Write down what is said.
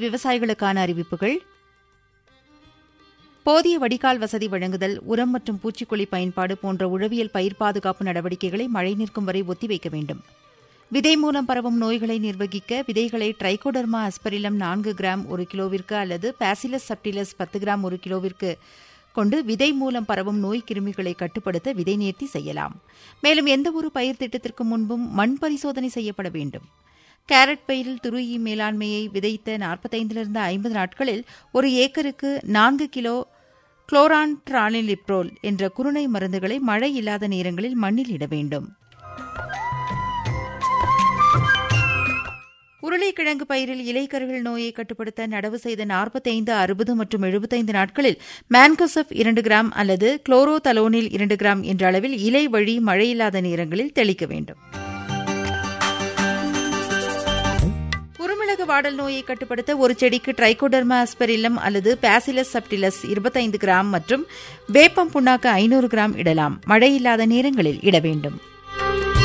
விவசாயிகளுக்கான அறிவிப்புகள் போதிய வடிகால் வசதி வழங்குதல் உரம் மற்றும் பூச்சிக்கொல்லி பயன்பாடு போன்ற உழவியல் பயிர் பாதுகாப்பு நடவடிக்கைகளை மழை நிற்கும் வரை ஒத்திவைக்க வேண்டும் விதை மூலம் பரவும் நோய்களை நிர்வகிக்க விதைகளை ட்ரைகோடர்மா அஸ்பரிலம் நான்கு கிராம் ஒரு கிலோவிற்கு அல்லது பாசிலஸ் சப்டிலஸ் பத்து கிராம் ஒரு கிலோவிற்கு கொண்டு விதை மூலம் பரவும் நோய் கிருமிகளை கட்டுப்படுத்த விதை நேர்த்தி செய்யலாம் மேலும் எந்தவொரு பயிர் திட்டத்திற்கு முன்பும் மண் பரிசோதனை செய்யப்பட வேண்டும் கேரட் பயிரில் துருயி மேலாண்மையை விதைத்த நாற்பத்தைந்திலிருந்து ஐம்பது நாட்களில் ஒரு ஏக்கருக்கு நான்கு கிலோ குளோரான் டிரானிலிப்ரோல் என்ற குருணை மருந்துகளை மழை இல்லாத நேரங்களில் மண்ணில் இட வேண்டும் உருளைக்கிழங்கு பயிரில் இலைக்கருகள் நோயை கட்டுப்படுத்த நடவு செய்த நாற்பத்தைந்து அறுபது மற்றும் எழுபத்தைந்து நாட்களில் மேன்கோசப் இரண்டு கிராம் அல்லது குளோரோதலோனில் இரண்டு கிராம் என்ற அளவில் இலை வழி மழையில்லாத நேரங்களில் தெளிக்க வேண்டும் குறுமிளகு வாடல் நோயை கட்டுப்படுத்த ஒரு செடிக்கு ட்ரைகோடர்மா அஸ்பரில்லம் அல்லது பாசிலஸ் சப்டிலஸ் இருபத்தைந்து கிராம் மற்றும் வேப்பம் புண்ணாக்கு ஐநூறு கிராம் இடலாம் மழையில்லாத நேரங்களில் இட வேண்டும்